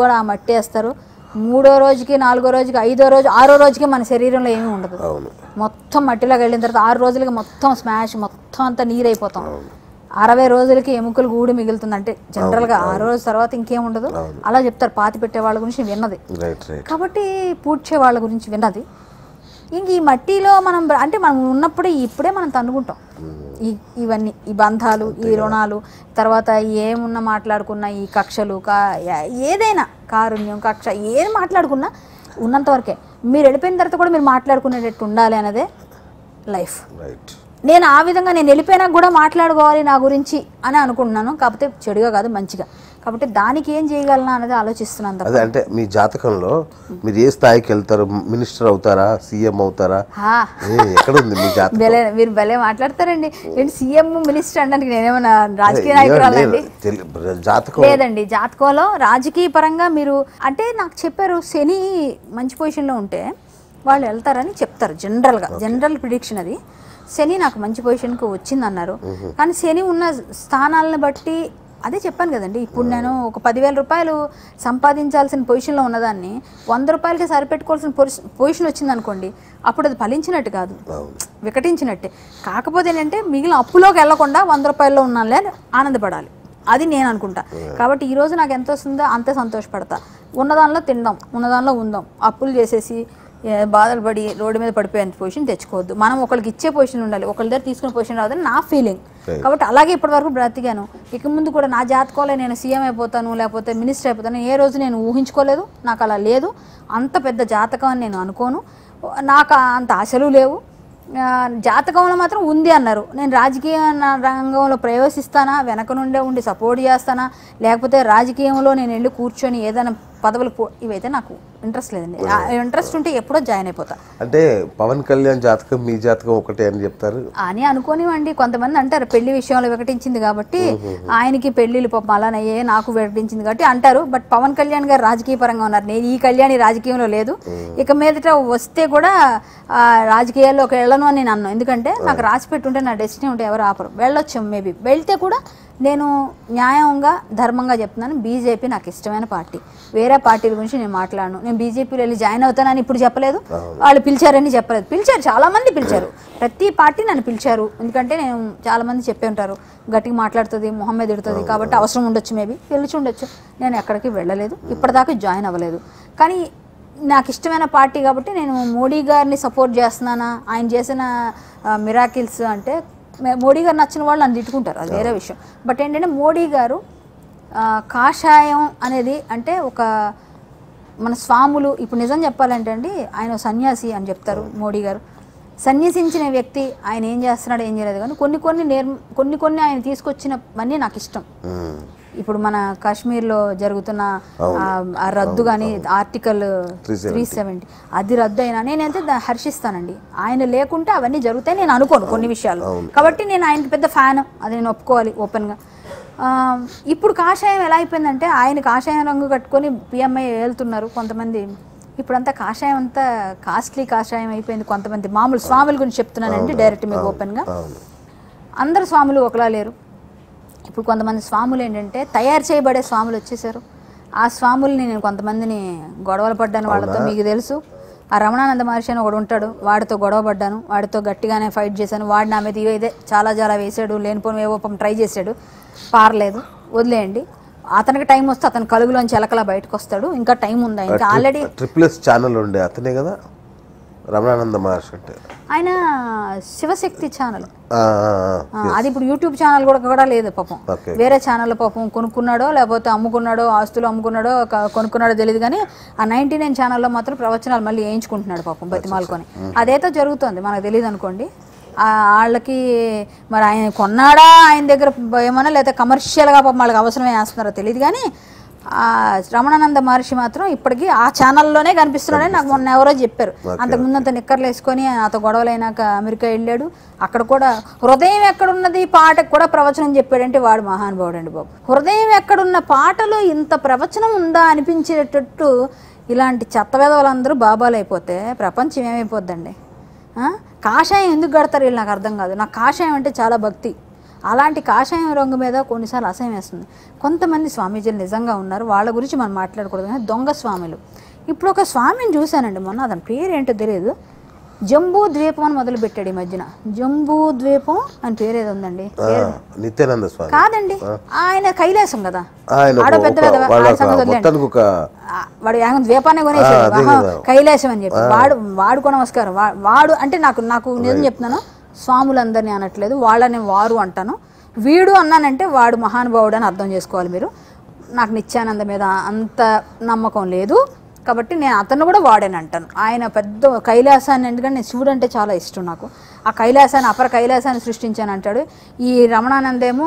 కూడా ఆ మట్టి వేస్తారు మూడో రోజుకి నాలుగో రోజుకి ఐదో రోజు ఆరో రోజుకి మన శరీరంలో ఏమీ ఉండదు అవును మొత్తం మట్టిలోకి వెళ్ళిన తర్వాత ఆరు రోజులకి మొత్తం స్మాష్ మొత్తం అంతా నీరైపోతాం అరవై రోజులకి ఎముకలు గూడు మిగులుతుంది అంటే జనరల్గా ఆరు రోజు తర్వాత ఇంకేం ఉండదు అలా చెప్తారు పాతి పెట్టే వాళ్ళ గురించి విన్నది రైట్ రైట్ కాబట్టి పూడ్చే వాళ్ళ గురించి విన్నది ఇంక ఈ మట్టిలో మనం బ్ర- అంటే మనం ఉన్నప్పుడే ఇప్పుడే మనం తన్నుకుంటాం ఈ ఇవన్నీ ఈ బంధాలు ఈ రుణాలు తర్వాత ఏమున్నా మాట్లాడుకున్న ఈ కక్షలు కా ఏ- ఏదైనా కారుణ్యం కక్ష ఏది మాట్లాడుకున్నా ఉన్నంత వరకే మీరు వెళ్ళిపోయిన తర్వాత కూడా మీరు మాట్లాడుకునేటట్టు ఉండాలి అనేదే లైఫ్ రైట్ నేను ఆ విధంగా నేను వెళ్ళిపోయినా కూడా మాట్లాడుకోవాలి నా గురించి అని అనుకుంటున్నాను కాకపోతే చెడుగా కాదు మంచిగా కాబట్టి దానికి ఏం చేయగలనా అనేది ఆలోచిస్తున్నాను తప్ప. అదే అంటే మీ జాతకంలో మీరు ఏ స్థాయికి వెళ్తారు మినిస్టర్ అవుతారా సీఎం అవుతారా హా. ఏ, ఎక్కడ ఉంది మీ జాతకం భలే మీరు భలే మాట్లాడతారండి ఏంటి సీఎం మినిస్టర్ అనడానికి నేనేమన్నా రాజకీయ నాయకురాలండి లేదు, తెలి- జాతకం లేదండి జాతకంలో రాజకీయ పరంగా మీరు అంటే నాకు చెప్పారు శని మంచి పొజిషన్లో ఉంటే వాళ్ళు వెళ్తారని చెప్తారు జనరల్గా జనరల్ ప్రిడిక్షన్ అది శని నాకు మంచి పొజిషన్కి వచ్చిందన్నారు కానీ శని ఉన్న స్థానాలను బట్టి అదే చెప్పాను కదండి ఇప్పుడు నేను ఒక పదివేల రూపాయలు సంపాదించాల్సిన పొజిషన్లో ఉన్నదాన్ని వంద రూపాయలకి సరిపెట్టుకోవాల్సిన పొజిషన్ పొజిషన్ వచ్చిందనుకోండి అప్పుడు అది ఫలించినట్టు కాదు వికటించినట్టే కాకపోతే ఏంటంటే మిగిలిన అప్పులోకి వెళ్లకుండా వంద రూపాయల్లో ఉన్నానులే అని ఆనందపడాలి అది నేను అనుకుంటా కాబట్టి ఈ రోజు నాకు ఎంత వస్తుందో అంతే సంతోషపడతా ఉన్నదానిలో తిందాం ఉన్నదానిలో ఉందాం అప్పులు చేసేసి ఏ, బాధలు పడి రోడ్డు మీద పడిపోయేంత పొజిషన్ తెచ్చుకోవద్దు మనం ఒకరికి ఇచ్చే పొజిషన్ ఉండాలి ఒకరి దగ్గర తీసుకునే పొజిషన్ రావద్దని నా ఫీలింగ్ కాబట్టి అలాగే ఇప్పటి వరకు బ్రతికాను ఇక ముందు కూడా నా జాతకంలో నేను సీఎం అయిపోతాను లేకపోతే మినిస్టర్ అయిపోతాను ఏ రోజు నేను ఊహించుకోలేదు నాకు అలా లేదు అంత పెద్ద జాతకం అని నేను అనుకోను నాకు అంత ఆశలు లేవు ఆ, జాతకంలో మాత్రం ఉంది అన్నారు నేను రాజకీయ నా- రంగంలో ప్రవేశిస్తానా వెనక నుండే ఉండి సపోర్ట్ చేస్తానా లేకపోతే రాజకీయంలో నేను వెళ్ళి కూర్చొని ఏదైనా పదవులు పో ఇవైతే నాకు ఇంట్రెస్ట్ లేదండి ఇంట్రెస్ట్ ఉంటే ఎప్పుడో జాయిన్ అయిపోతా అంటే పవన్ కళ్యాణ్ జాతకం మీ జాతకం ఒకటే అని చెప్తారు అని అనుకోనివ్వండి కొంతమంది అంటారు పెళ్లి విషయంలో వికటించింది కాబట్టి ఆయనకి పెళ్లిళ్ళు పాపం అలానయ్యే నాకు వికటించింది కాబట్టి అంటారు బట్ పవన్ కళ్యాణ్ గారు రాజకీయ పరంగా ఉన్నారు నేను ఈ కళ్యాణి రాజకీయంలో లేదు ఇక మీదట వస్తే కూడా ఆ, రాజకీయాల్లోకి వెళ్ళను అని నేను అన్నాను ఎందుకంటే నాకు రాసి పెట్టుంటే నా డెస్టినీ ఉంటే ఎవరు ఆపరు వెళ్ళొచ్చు మేబీ వెళ్తే కూడా నేను న్యాయంగా ధర్మంగా చెప్తున్నాను బీజేపీ నాకు ఇష్టమైన పార్టీ వేరే పార్టీల గురించి నేను మాట్లాడను నేను బీజేపీలో వెళ్ళి జాయిన్ అవుతానని ఇప్పుడు చెప్పలేదు వాళ్ళు పిలిచారని చెప్పలేదు పిలిచారు చాలా మంది పిలిచారు ప్రతి పార్టీ నన్ను పిలిచారు ఎందుకంటే నేను చాలా మంది చెప్పే ఉంటారు గట్టిగా మాట్లాడుతుంది మొహం మీద ఎడుతుంది కాబట్టి అవసరం ఉండొచ్చు మేబీ పిలిచి ఉండొచ్చు నేను ఎక్కడికి వెళ్ళలేదు ఇప్పటిదాకా జాయిన్ అవ్వలేదు కానీ నాకు ఇష్టమైన పార్టీ కాబట్టి నేను మోడీ గారిని సపోర్ట్ చేస్తున్నానా ఆయన చేసిన మిరాకిల్స్ అంటే మే- మోడీ గారు నచ్చిన వాళ్ళు నన్ను తిట్టుకుంటారు అది వేరే విషయం బట్ ఏంటంటే మోడీ గారు ఆ, కాషాయం అనేది అంటే ఒక మన స్వాములు ఇప్పుడు నిజం చెప్పాలంటే అండి ఆయన ఓ సన్యాసి అని చెప్తారు మోడీ గారు సన్యసించిన వ్యక్తి ఆయన ఏం చేస్తున్నాడు ఏం చేయలేదు కానీ కొన్ని కొన్ని నేర్ కొన్ని కొన్ని ఆయన తీసుకొచ్చినవన్నీ నాకు ఇష్టం మ్మ్. ఇప్పుడు మన కాశ్మీర్లో జరుగుతున్న ఆ- ఆ రద్దు కానీ ఆర్టికల్ త్రీ సెవెంటీ అది రద్దు అయినా నేనైతే దా- హర్షిస్తానండి ఆయన లేకుంటే అవన్నీ జరుగుతాయి నేను అనుకోను కొన్ని విషయాలు కాబట్టి నేను ఆయనకి పెద్ద ఫ్యాన్ అది నేను ఒప్పుకోవాలి ఓపెన్గా ఆ, ఇప్పుడు కాషాయం ఎలా అయిపోయిందంటే ఆయన కాషాయం రంగు కట్టుకొని పిఎంఐ వెళ్తున్నారు కొంతమంది ఇప్పుడంతా కాషాయం అంతా కాస్ట్లీ కాషాయం అయిపోయింది కొంతమంది మామూలు స్వాముల గురించి చెప్తున్నానండి డైరెక్ట్ మీకు ఓపెన్గా అవును అందరు స్వాములు ఒకలా లేరు ఇప్పుడు కొంతమంది స్వాములు ఏంటంటే తయారు చేయబడే స్వాములు వచ్చేసారు ఆ స్వాముల్ని నేను కొంతమందిని గొడవలు పడ్డాను వాళ్ళతో మీకు తెలుసు ఆ రమణానంద మహర్షి అని ఒకడు ఉంటాడు వాడితో గొడవ పడ్డాను వాడితో గట్టిగానే ఫైట్ చేశాను వాడు నా మీద ఇదే చాలా చాలా వేసాడు లేనిపోని ఏవో పాపం ట్రై చేశాడు పారలేదు వదిలేయండి అతనికి టైం వస్తే అతను కలుగులోంచి ఎలకలా బయటకు వస్తాడు ఇంకా టైం ఉందా ఇంకా ఆల్రెడీ ట్రిపుల్ ఎస్ ఛానల్ ఉండే అతనే కదా రమణానంద మహర్షి అంటే ఆయన శివశక్తి ఛానల్ ఆ, ఆ, ఆ. ఆ, అది ఇప్పుడు యూట్యూబ్ ఛానల్ కూడా కూడా లేదు పాపం Okay. వేరే ఛానల్ పాపం కొనుక్కున్నాడో లేకపోతే అమ్ముకున్నాడో ఆస్తులు అమ్ముకున్నాడో క- కొనుక్కున్నాడో తెలియదు కానీ ఆ నైన్టీ నైన్ ఛానల్లో మాత్రం ప్రవచనాలు మళ్ళీ వేయించుకుంటున్నాడు పాపం బతిమాలుకొని అదైతే జరుగుతుంది మనకు తెలియదు అనుకోండి ఆ, వాళ్ళకి మరి ఆయన కొన్నాడా ఆయన దగ్గర ఏమన్నా లేకపోతే కమర్షియల్గా పాపం వాళ్ళకి అవసరమే వేస్తున్నారో తెలియదు కానీ ఆ రమణానంద మహర్షి మాత్రం ఇప్పటికీ ఆ ఛానల్లోనే కనిపిస్తున్నాడని నాకు మొన్న ఎవరో చెప్పారు అంతకుముందు అంత నిక్కర్లు వేసుకొని అత గొడవలైనాక అమెరికా వెళ్ళాడు అక్కడ కూడా హృదయం ఎక్కడున్నది పాటకు కూడా ప్రవచనం చెప్పాడంటే వాడు మహానుభావుడు అండి బాబు హృదయం ఎక్కడున్న పాటలో ఇంత ప్రవచనం ఉందా అనిపించేటట్టు ఇలాంటి చెత్త వెధవలందరూ బాబాలు అయిపోతే ప్రపంచం ఏమైపోద్దండి ఆ? కాషాయం ఎందుకు కడతారు వీళ్ళు నాకు అర్థం కాదు నాకు కాషాయం అంటే చాలా భక్తి అలాంటి కాషాయం రంగు మీద కొన్నిసార్లు అసహ్యం వేస్తుంది కొంతమంది స్వామీజీలు నిజంగా ఉన్నారు వాళ్ళ గురించి మనం మాట్లాడకూడదు కానీ దొంగ స్వాములు ఇప్పుడు ఒక స్వామిని చూశానండి మొన్న అతని పేరు ఏంటో తెలియదు జంబూ ద్వీపం అని మొదలు పెట్టాడు ఈ మధ్యన జంబూ ద్వీపం అని పేరు ఏదో ఉందండి ఆ, నిత్యానంద స్వామి కాదండి ఆయన కైలాసం కదా ఆయన ఆడ ఒక- పెద్ద ఒక- పెద్ద వాళ్ళ ఆయన ఒక సంగతి వదిలేండి. మొత్తానికి ఒక ఆ, వాడు ఏమో ద్వీపాన్ని కొనేసాడు అదే ఆహా, కదా. కైలాసం అని చెప్పి వాడు వాడు కూడా నమస్కారం వా- వాడు అంటే నాకు నాకు నిజం చెప్తున్నాను స్వాములందరినీ అనట్లేదు వాళ్ళని వారు అంటాను వీడు అన్నానంటే వాడు మహానుభావుడు అని అర్థం చేసుకోవాలి మీరు నాకు నిత్యానంద మీద అంత నమ్మకం లేదు కాబట్టి నేను అతను కూడా వాడని అంటాను ఆయన పెద్ద కైలాసాన్ని ఎందుకంటే నేను శివుడు అంటే చాలా ఇష్టం నాకు ఆ కైలాసాన్ని అపర కైలాసాన్ని సృష్టించాను అంటాడు ఈ రమణానందేమో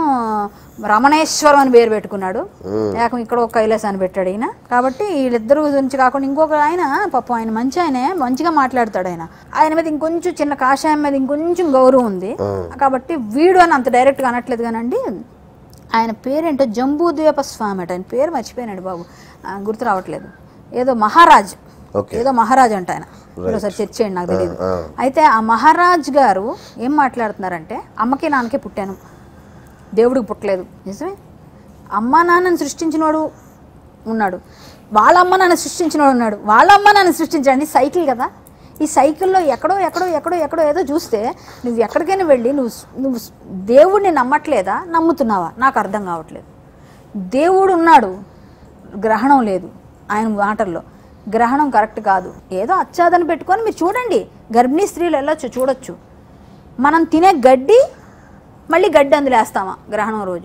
రమణేశ్వరం అని పేరు పెట్టుకున్నాడు ఏకం ఇక్కడ ఒక కైలాసాన్ని పెట్టాడు ఈయన కాబట్టి వీళ్ళిద్దరు గురించి కాకుండా ఇంకొక ఆయన పాపం ఆయన మంచి ఆయనే మంచిగా మాట్లాడతాడు ఆయన ఆయన మీద ఇంకొంచెం చిన్న కాషాయం మీద ఇంకొంచెం గౌరవం ఉంది కాబట్టి వీడు అని అంత డైరెక్ట్గా అనట్లేదు కానండి ఆయన పేరేంటో జంబూద్వీప స్వామి అట ఆయన పేరు మర్చిపోయినాడు బాబు ఆ, గుర్తు రావట్లేదు ఏదో మహారాజ్ ఓకే ఏదో మహారాజ్ అంట ఆయన మీరు ఒకసారి చెక్ చేయండి నాకు తెలియదు అయితే ఆ మహారాజ్ గారు ఏం మాట్లాడుతున్నారంటే అమ్మకి నాన్నకే పుట్టాను దేవుడికి పుట్టలేదు నిజమే అమ్మ నాన్నని సృష్టించినోడు ఉన్నాడు వాళ్ళ అమ్మ నాన్న సృష్టించినోడు ఉన్నాడు వాళ్ళ అమ్మ నాన్న సృష్టించండి సైకిల్ కదా ఈ సైకిల్లో ఎక్కడో ఎక్కడో ఎక్కడో ఎక్కడో ఏదో చూస్తే నువ్వు ఎక్కడికైనా వెళ్ళి నువ్వు నువ్వు దేవుడిని నమ్మట్లేదా నమ్ముతున్నావా నాకు అర్థం కావట్లేదు దేవుడు ఉన్నాడు గ్రహణం లేదు ఆయన మాటల్లో గ్రహణం కరెక్ట్ కాదు ఏదో అచ్చాదని పెట్టుకొని మీరు చూడండి గర్భిణీ స్త్రీలు వెళ్ళొచ్చు చూడొచ్చు మనం తినే గడ్డి మళ్ళీ గడ్డి అందులో వేస్తామా గ్రహణం రోజు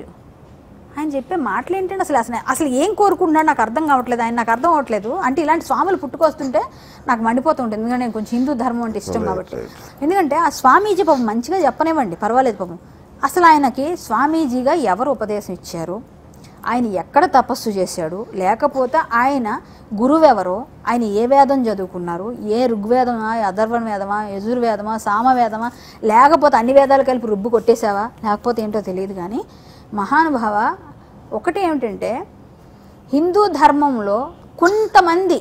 ఆయన చెప్పే మాటలు ఏంటంటే అసలు అసలు అసలు ఏం కోరుకుంటున్నాడు నాకు అర్థం కావట్లేదు ఆయన నాకు అర్థం అవ్వట్లేదు అంటే ఇలాంటి స్వాములు పుట్టుకొస్తుంటే నాకు మండిపోతూ ఉంటుంది ఎందుకంటే నేను కొంచెం హిందూ ధర్మం అంటే ఇష్టం కాబట్టి ఎందుకంటే ఆ స్వామీజీ పాపం మంచిగా చెప్పనివ్వండి పర్వాలేదు పాపం అసలు ఆయనకి స్వామీజీగా ఎవరు ఉపదేశం ఇచ్చారు ఆయన ఎక్కడ తపస్సు చేశాడు లేకపోతే ఆయన గురువెవరో ఆయన ఏ వేదం చదువుకున్నారు ఏ ఋగ్వేదమా అధర్వణ వేదమా యజుర్వేదమా సామవేదమా లేకపోతే అన్ని వేదాలు కలిపి రుబ్బు కొట్టేశావా లేకపోతే ఏంటో తెలియదు కానీ మహానుభావ ఒకటి ఏమిటంటే హిందూ ధర్మంలో కొంతమంది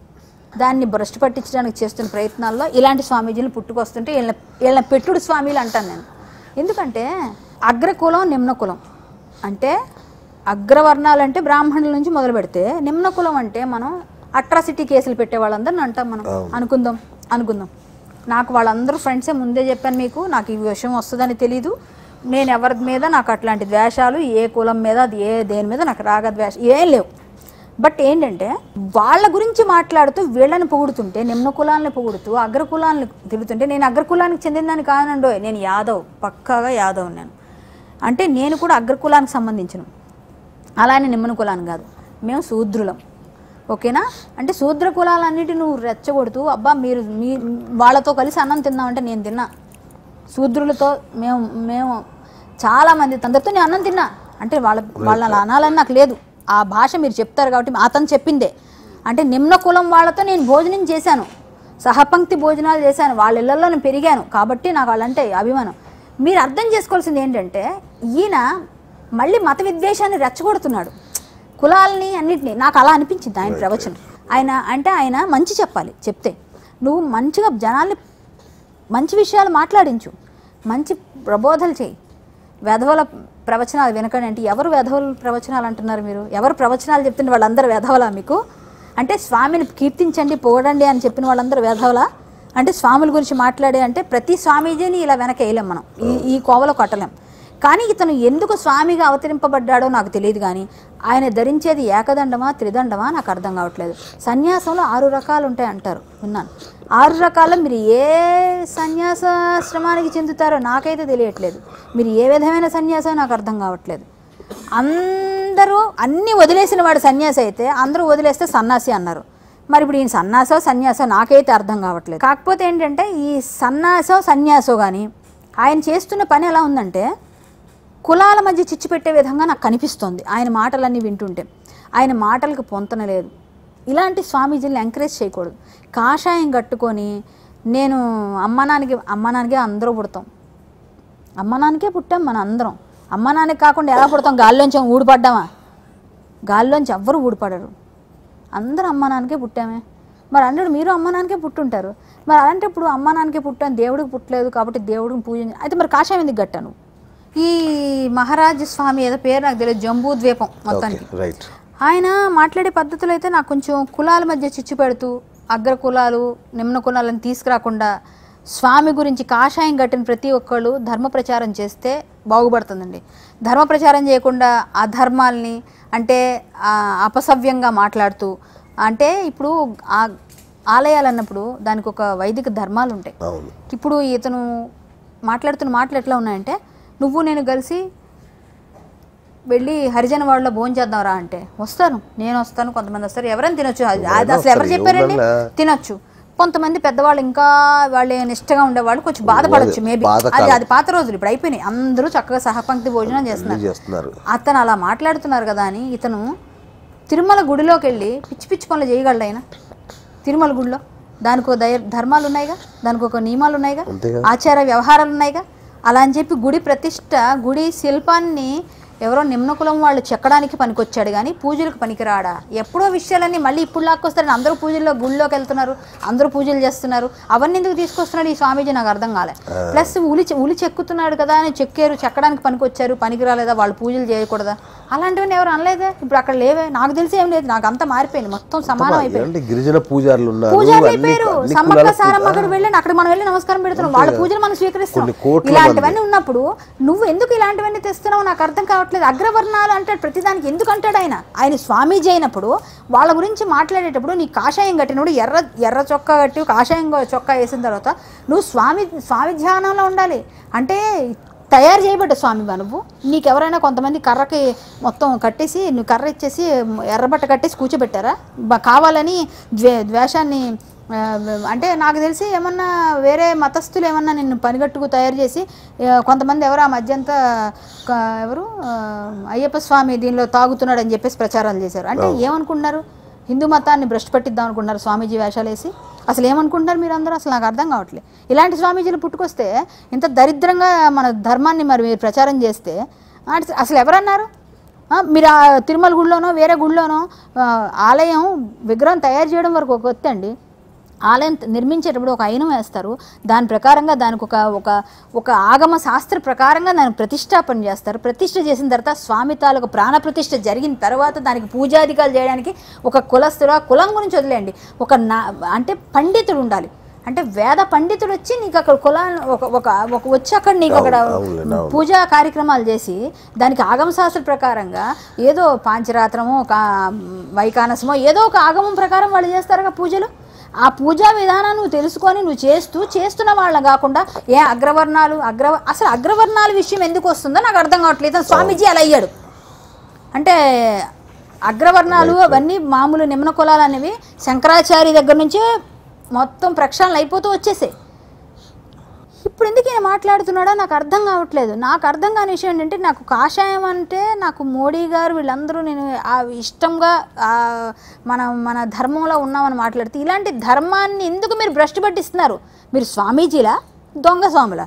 దాన్ని భ్రష్టు పట్టించడానికి చేస్తున్న ప్రయత్నాల్లో ఇలాంటి స్వామీజీలు పుట్టుకొస్తుంటే వీళ్ళ వీళ్ళ పెట్టుడు స్వామీలు అంటాను నేను ఎందుకంటే అగ్రకులం నిమ్న కులం అంటే అగ్రవర్ణాలు అంటే బ్రాహ్మణుల నుంచి మొదలు పెడితే నిమ్న కులం అంటే మనం అట్రాసిటీ కేసులు పెట్టే వాళ్ళందరిని అంటాం మనం అనుకుందాం అనుకుందాం నాకు వాళ్ళందరూ ఫ్రెండ్సే ముందే చెప్పాను మీకు నాకు ఈ విషయం వస్తుందని తెలీదు నేను ఎవరి మీద నాకు అట్లాంటి ద్వేషాలు ఏ కులం మీద అది ఏ దేని మీద నాకు రాగ ద్వేషం ఏం లేవు బట్ ఏంటంటే వాళ్ళ గురించి మాట్లాడుతూ వీళ్ళని పొగుడుతుంటే నిమ్న కులాలను పొగుడుతూ అగ్ర కులాలను తిరుగుతుంటే నేను అగ్ర కులానికి చెందినదాన్ని కానండో నేను యాదవ్ పక్కాగా యాదవ్ నేను అంటే నేను కూడా అగ్ర కులానికి సంబంధించిన అలానే నిమ్మన కులాన్ని కాదు మేము శూద్రులం ఓకేనా అంటే శూద్ర కులాలన్నిటి నువ్వు రెచ్చగొడుతూ అబ్బా మీరు మీ వాళ్ళతో కలిసి అన్నం తిన్నామంటే నేను తిన్నా శూద్రులతో మేము మేము చాలా మంది అందరితో నేను అన్నం తిన్నా అంటే వాళ్ళ వాళ్ళ అలా అనాలని నాకు లేదు ఆ భాష మీరు చెప్తారు కాబట్టి అతను చెప్పిందే అంటే నిమ్న కులం వాళ్ళతో నేను భోజనం చేశాను సహపంక్తి భోజనాలు చేశాను వాళ్ళ ఇళ్లలో నేను పెరిగాను కాబట్టి నాకు వాళ్ళంటే అభిమానం మీరు అర్థం చేసుకోవాల్సింది ఏంటంటే ఈయన మళ్ళీ మత విద్వేషాన్ని రెచ్చగొడుతున్నాడు కులాలని అన్నిటినీ నాకు అలా అనిపించింది ఆయన ప్రవచనం ఆయన అంటే ఆయన మంచి చెప్పాలి చెప్తే నువ్వు మంచిగా జనాల్ని మంచి విషయాలు మాట్లాడించు మంచి ప్రబోధలు చేయి వెధవల ప్రవచనాలు వినకండి అంటే ఎవరు వెధవల ప్రవచనాలు అంటున్నారు మీరు ఎవరు ప్రవచనాలు చెప్తున్న వాళ్ళందరూ వెధవలా మీకు అంటే స్వామిని కీర్తించండి పొగడండి అని చెప్పిన వాళ్ళందరూ వెధవలా అంటే స్వాముల గురించి మాట్లాడే అంటే ప్రతి స్వామీజీని ఇలా వెనక వేయలేం మనం ఈ ఈ కోవలో కొట్టలేం కానీ ఇతను ఎందుకు స్వామిగా అవతరింపబడ్డాడో నాకు తెలియదు కానీ ఆయన ధరించేది ఏకదండమా త్రిదండమా నాకు అర్థం కావట్లేదు సన్యాసంలో ఆరు రకాలు ఉంటాయి అంటారు విన్నాను ఆరు రకాల మీరు ఏ సన్యాసాశ్రమానికి చెందుతారో నాకైతే తెలియట్లేదు మీరు ఏ విధమైన సన్యాసం నాకు అర్థం కావట్లేదు అందరూ అన్నీ వదిలేసిన వాడు సన్యాసి అయితే అందరూ వదిలేస్తే సన్యాసి అన్నారు మరి ఇప్పుడు ఈయన సన్యాసో సన్యాసో నాకైతే అర్థం కావట్లేదు కాకపోతే ఏంటంటే ఈ సన్యాసో సన్యాసో కానీ ఆయన చేస్తున్న పని ఎలా ఉందంటే కులాల మధ్య చిచ్చు పెట్టే విధంగా నాకు కనిపిస్తోంది ఆయన మాటలన్నీ వింటుంటే ఆయన మాటలకు పొంతన లేదు ఇలాంటి స్వామీజీని ఎంకరేజ్ చేయకూడదు కాషాయం కట్టుకొని నేను అమ్మ నాన్నకి అమ్మ నాన్నకే అందరూ పుడతాం అమ్మ నాన్నకే పుట్టాం మన అందరం అమ్మ నాన్నకి కాకుండా ఎలా పుడతాం గాల్లోంచి ఏం ఊడిపడ్డామా గాల్లోంచి ఎవ్వరు ఊడిపడరు అందరూ అమ్మ నాన్నకే పుట్టామే మరి అన్నాడు మీరు అమ్మ నాన్నకే పుట్టుంటారు మరి అలాంటప్పుడు అమ్మ నాన్నకే పుట్టాను దేవుడికి పుట్టలేదు కాబట్టి దేవుడికి పూజ అయితే మరి కాషాయం ఎందుకు కట్టా నువ్వు ఈ మహారాజ్ స్వామి ఏదో పేరు నాకు తెలియదు జంబూ ద్వీపం ఓకే మొత్తానికి రైట్ ఆయన మాట్లాడే పద్ధతులు అయితే నాకు కొంచెం కులాల మధ్య చిచ్చు పెడుతూ అగ్ర కులాలు నిమ్న కులాలను తీసుకురాకుండా స్వామి గురించి కాషాయం కట్టిన ప్రతి ఒక్కళ్ళు ధర్మ ప్రచారం చేస్తే బాగుపడుతుందండి ధర్మ ప్రచారం చేయకుండా అధర్మాల్ని అంటే ఆ, అపసవ్యంగా మాట్లాడుతూ అంటే ఇప్పుడు ఆ ఆలయాలు అన్నప్పుడు దానికి ఒక వైదిక ధర్మాలు ఉంటాయి అవును ఇప్పుడు ఇతను మాట్లాడుతున్న మాటలు ఎట్లా ఉన్నాయంటే నువ్వు నేను కలిసి వెళ్ళి హరిజన వాళ్ళలో భోజనం చేద్దాం రా అంటే వస్తాను నేను వస్తాను కొంతమంది వస్తారు ఎవరైనా తినొచ్చు అది అది అసలు ఎవరు వస్తారు, చెప్పారండి ఎవరన్నా? తినొచ్చు కొంతమంది పెద్దవాళ్ళు ఇంకా వాళ్ళు నిష్టగా ఉండేవాళ్ళు కొంచెం బాధపడొచ్చు మేబీ బాధ అది అది పాత రోజులు ఇప్పుడు అయిపోయినాయి అందరూ చక్కగా సహపంక్తి భోజనం చేస్తున్నారు చేస్తున్నారు అతను అలా మాట్లాడుతున్నారు కదా అని ఇతను తిరుమల గుడిలోకి వెళ్ళి పిచ్చి పిచ్చి పనులు చేయగలడు ఆయన తిరుమల గుడిలో దానికి ఒక దయ ధర్మాలు ఉన్నాయిగా దానికి ఒక నియమాలు ఉన్నాయిగా అంతేగా ఆచార వ్యవహారాలు ఉన్నాయిగా అలా అని చెప్పి గుడి ప్రతిష్ట గుడి శిల్పాన్ని ఎవరో నిమ్న కులం వాళ్ళు చెక్కడానికి పనికొచ్చాడు కానీ పూజలకు పనికిరాడా ఎప్పుడో విషయాలన్నీ మళ్ళీ ఇప్పుడు లాక్కొస్తారని అందరూ పూజల్లో గుళ్ళోకి వెళ్తున్నారు అందరూ పూజలు చేస్తున్నారు అవన్నీ ఎందుకు తీసుకొస్తున్నాడు ఈ స్వామీజీ నాకు అర్థం కాలే ప్లస్ ఉలి చె- ఉలి చెక్కుతున్నాడు కదా అని చెక్కారు చెక్కడానికి పనికొచ్చారు పనికి రాలేదా వాళ్ళు పూజలు చేయకూడదా అలాంటివన్నీ ఎవరు అనలేదే ఇప్పుడు అక్కడ లేవే నాకు తెలిసి ఏం లేదు నాకు అంతా మారిపోయింది మొత్తం సమానం అయిపోయింది అంటే గిరిజన పూజారులు ఉన్నారు పూజారులు అన్ని అయిపోయారు అన్ని సమ్మక్క కులాల సారమ్మ అక్కడ వెళ్ళి అక్కడ మనం వెళ్ళి నమస్కారం పెడుతున్నాం వాళ్ళ పూజలు మనం స్వీకరిస్తాం కొన్ని కోట్ల ఇలాంటివన్నీ ఉన్నప్పుడు నువ్వు ఎందుకు ఇలాంటివన్నీ తెస్తున్నావు నాకు అర్థం కావట్లేదు అగ్రవర్ణాలు అంటాడు ప్రతిదానికి ఎందుకు అంటాడు ఆయన ఆయన స్వామీజీ అయినప్పుడు వాళ్ళ గురించి మాట్లాడేటప్పుడు నీ కాషాయం కట్టినప్పుడు ఎర్ర ఎర్ర చొక్కా కట్టి కాషాయం చొక్కా వేసిన తర్వాత నువ్వు స్వామి స్వామి ధ్యానంలో ఉండాలి అంటే తయారు చేయబడ్డ స్వామి నువ్వు నీకు ఎవరైనా కొంతమంది కర్రకి మొత్తం కట్టేసి నువ్వు కర్ర ఇచ్చేసి ఎర్రబట్ట కట్టేసి కూర్చోబెట్టారా బ- కావాలని ద్వే ద్వేషాన్ని ఆ, అంటే నాకు తెలిసి ఏమన్నా వేరే మతస్థులు ఏమన్నా నిన్ను పనిగట్టుకు తయారు చేసి ఆ, కొంతమంది ఎవరు ఆ మధ్య అంతా క- ఎవరు ఆ, అయ్యప్ప స్వామి దీనిలో తాగుతున్నాడు అని చెప్పేసి ప్రచారాలు చేశారు అంటే ఏమనుకుంటున్నారు హిందూ మతాన్ని భ్రష్టు పట్టిద్దాం అనుకుంటున్నారు స్వామీజీ వేషాలు వేసి అసలు ఏమనుకుంటున్నారు మీరు అందరూ అసలు నాకు అర్థం కావట్లేదు ఇలాంటి స్వామీజీలు పుట్టుకొస్తే ఇంత దరిద్రంగా మన ధర్మాన్ని మరి మీరు ప్రచారం చేస్తే అస- అసలు ఎవరన్నారు ఆ, మీరు ఆ తిరుమల గుడిలోనో వేరే గుడిలోనో ఆ, ఆలయం విగ్రహం తయారు చేయడం వరకు ఒక ఒత్తి అండి ఆలయం త- నిర్మించేటప్పుడు ఒక అయినం వేస్తారు దాని ప్రకారంగా దానికి ఒక ఒక ఒక ఆగమ శాస్త్ర ప్రకారంగా దానికి ప్రతిష్టాపన చేస్తారు ప్రతిష్ట చేసిన తర్వాత స్వామి తాలూకు ప్రాణ ప్రతిష్ట జరిగిన తర్వాత దానికి పూజాధికాలు చేయడానికి ఒక కులస్తుడు ఆ కులం గురించి వదిలేయండి ఒక నా అంటే పండితుడు ఉండాలి అంటే వేద పండితుడు వచ్చి నీకు అక్కడ కులాన్ని ఒక ఒక ఒక వచ్చి అక్కడ నీకు అక్కడ అవునులేండి, అవును. పూజా కార్యక్రమాలు చేసి దానికి ఆగమ శాస్త్ర ప్రకారంగా ఏదో పాంచరాత్రమో కా వైకానసమో ఏదో ఒక ఆగమం ప్రకారం వాళ్ళు చేస్తారుగా పూజలు ఆ పూజా విధానం నువ్వు తెలుసుకొని నువ్వు చేస్తూ చేస్తున్న వాళ్ళని కాకుండా ఏ అగ్రవర్ణాలు అగ్ర అసలు అగ్రవర్ణాల విషయం ఎందుకు వస్తుందో నాకు అర్థం కావట్లేదు ఇతను స్వామీజీ అలా అయ్యాడు అంటే అగ్రవర్ణాలు అవన్నీ మామూలు నిమ్న కులాలు అనేవి శంకరాచార్య దగ్గర నుంచే మొత్తం ప్రక్షాళన అయిపోతూ వచ్చేసాయి ఇప్పుడు ఎందుకు ఈయన మాట్లాడుతున్నాడో నాకు అర్థం కావట్లేదు నాకు అర్థం కాని విషయం ఏంటంటే నాకు కాషాయం అంటే నాకు మోడీ గారు వీళ్ళందరూ నేను ఆ ఇష్టంగా ఆ మన మన ధర్మంలో ఉన్నామని మాట్లాడితే ఇలాంటి ధర్మాన్ని ఎందుకు మీరు భ్రష్టు పట్టిస్తున్నారు మీరు స్వామీజీలా దొంగ స్వాములా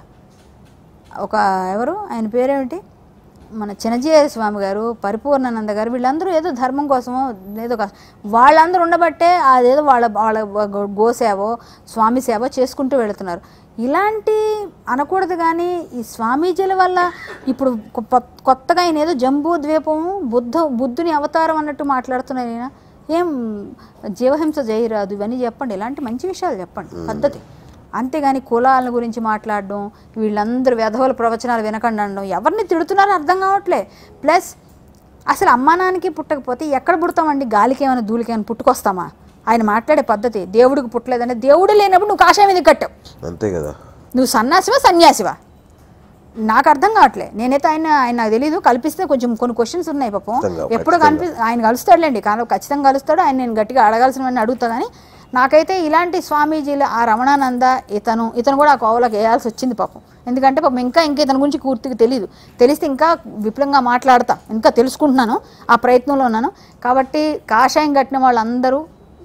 ఒక ఎవరు ఆయన పేరేమిటి మన చిన్నజీయ స్వామి గారు పరిపూర్ణానంద గారు వీళ్ళందరూ ఏదో ధర్మం కోసమో ఏదో కాస్త వాళ్ళందరూ ఉండబట్టే అదేదో వాళ్ళ వాళ్ళ గో- గోసేవో స్వామి సేవ చేసుకుంటూ వెళుతున్నారు ఇలాంటి అనకూడదు కానీ ఈ స్వామీజీల వల్ల ఇప్పుడు కొ- కొత్తగా ఆయన ఏదో జంబూ ద్వీపము బుద్ధ బుద్ధుని అవతారం అన్నట్టు మాట్లాడుతున్నారు ఈయన ఏం జీవహింస చేయరాదు ఇవన్నీ చెప్పండి ఇలాంటి మంచి విషయాలు చెప్పండి పద్ధతి అంతేగాని కులాల గురించి మాట్లాడడం వీళ్ళందరూ వెధవల ప్రవచనాలు వినకండి అనడం ఎవరిని తిడుతున్నారో అర్థం కావట్లే ప్లస్ అసలు అమ్మానానికి పుట్టకపోతే ఎక్కడ పుడతామండి గాలికి ఏమైనా ధూళికి ఏమైనా పుట్టుకొస్తామా ఆయన మాట్లాడే పద్ధతి దేవుడికి పుట్టలేదంటే దేవుడు లేనప్పుడు నువ్వు కాషాయం ఎందుకు కట్టావు అంతే కదా నువ్వు సన్యాసివా సన్యాసివా నాకు అర్థం కావట్లే నేనైతే ఆయన ఆయన నాకు తెలియదు కల్పిస్తే కొంచెం కొన్ని క్వశ్చన్స్ ఉన్నాయి పాపం ఖచ్చితంగా, ఎప్పుడు కనిపి ఆయన కలుస్తాడులేండి కానీ ఖచ్చితంగా కలుస్తాడు ఆయన నేను గట్టిగా అడగాల్సినవన్నీ అడుగుతా కానీ నాకైతే ఇలాంటి స్వామీజీలు ఆ రమణానంద ఇతను ఇతను కూడా ఆ కోవలకు వేయాల్సి వచ్చింది పాపం ఎందుకంటే పాపం ఇంకా ఇంకా ఇతని గురించి పూర్తిగా తెలియదు తెలిస్తే ఇంకా విపులంగా మాట్లాడతా ఇంకా తెలుసుకుంటున్నాను ఆ ప్రయత్నంలో ఉన్నాను కాబట్టి కాషాయం కట్టిన వాళ్ళందరూ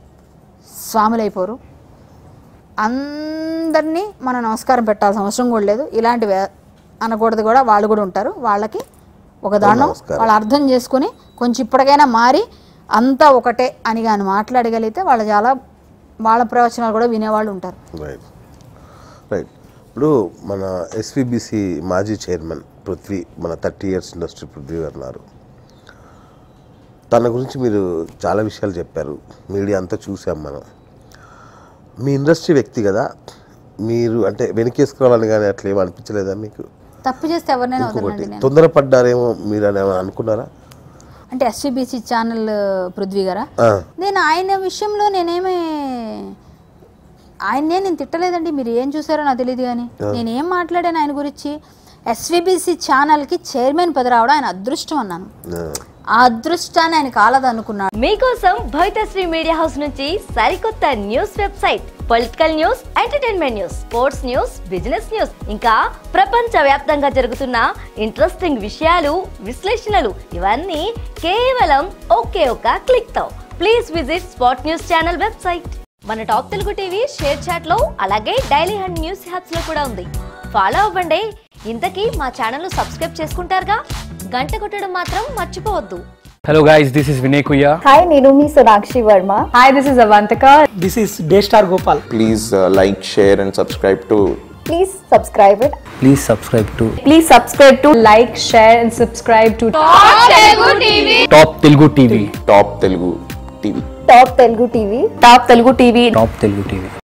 స్వాములైపోరు అందరినీ మనం నమస్కారం పెట్టాల్సిన అవసరం కూడా లేదు ఇలాంటి వే- అనకూడదు కూడా వాళ్ళు కూడా ఉంటారు వాళ్ళకి ఒక దానం నమస్కారం. వాళ్ళు అర్థం చేసుకుని కొంచెం ఇప్పటికైనా మారి అంతా ఒకటే అని కానీ మాట్లాడగలిగితే వాళ్ళు చాలా వాళ్ళ ప్రవచనాలు కూడా వినేవాళ్ళు ఉంటారు రైట్ రైట్ ఇప్పుడు మన ఎస్విబిసి మాజీ చైర్మన్ పృథ్వీ మన థర్టీ ఇయర్స్ ఇండస్ట్రీ పృథ్వీ గారు ఉన్నారు తన గురించి మీరు చాలా విషయాలు చెప్పారు మీడియా అంతా చూసాం మనం మీ ఇండస్ట్రీ వ్యక్తి కదా మీరు అంటే వెనకేసుకురావాలని కానీ అట్లా ఏమీ అనిపించలేదా మీకు తప్పు చేస్తే ఎవరినైనా ఇంకొకటి వదలండి నేను తొందరపడ్డారేమో మీరు అని ఏమైనా అనుకున్నారా అంటే ఎస్సీబీసీ ఛానల్ పృథ్వీ గారా ఆ, నేను ఆయన విషయంలో నేనేమి ఆయన్నే నేను తిట్టలేదండి మీరు ఏం చూసారో నాకు తెలియదు కానీ నేనేం మాట్లాడాను ఆయన గురించి ఎస్విబిసి ఛానల్కి చైర్మన్ పది రావడం ఆయన అదృష్టం అన్నాను ఆ. ఆ అదృష్టాన్ని ఆయన కాలదనుకున్నాడు మీకోసం భవితశ్రీ మీడియా హౌస్ నుంచి సరికొత్త news website political news entertainment news sports news business news ఇంకా ప్రపంచ వ్యాప్తంగా జరుగుతున్న ఇంట్రెస్టింగ్ విషయాలు విశ్లేషణలు ఇవన్నీ కేవలం ఒకే ఒక క్లిక్ తో please visit spot news channel website మన top Telugu TV ShareChat లో అలాగే డైలీ హండ్ న్యూస్ హ్యాప్స్ లో కూడా ఉంది ఫాలో అవ్వండి ఇంతకీ మా ఛానల్ సబ్స్క్రైబ్ చేసుకుంటారుగా గంట కొట్టడం మాత్రం మర్చిపోవద్దు Hello guys, this is Vinay Kuya. Hi, నేను మీ Sonakshi Varma Hi, this is Avantika. This is Daystar Gopal. please uh, like, share, and subscribe to please subscribe it Please subscribe to Please subscribe to like, share, and subscribe to Top Telugu TV. Top Telugu TV. Top Telugu TV Top Telugu TV. Top Telugu TV.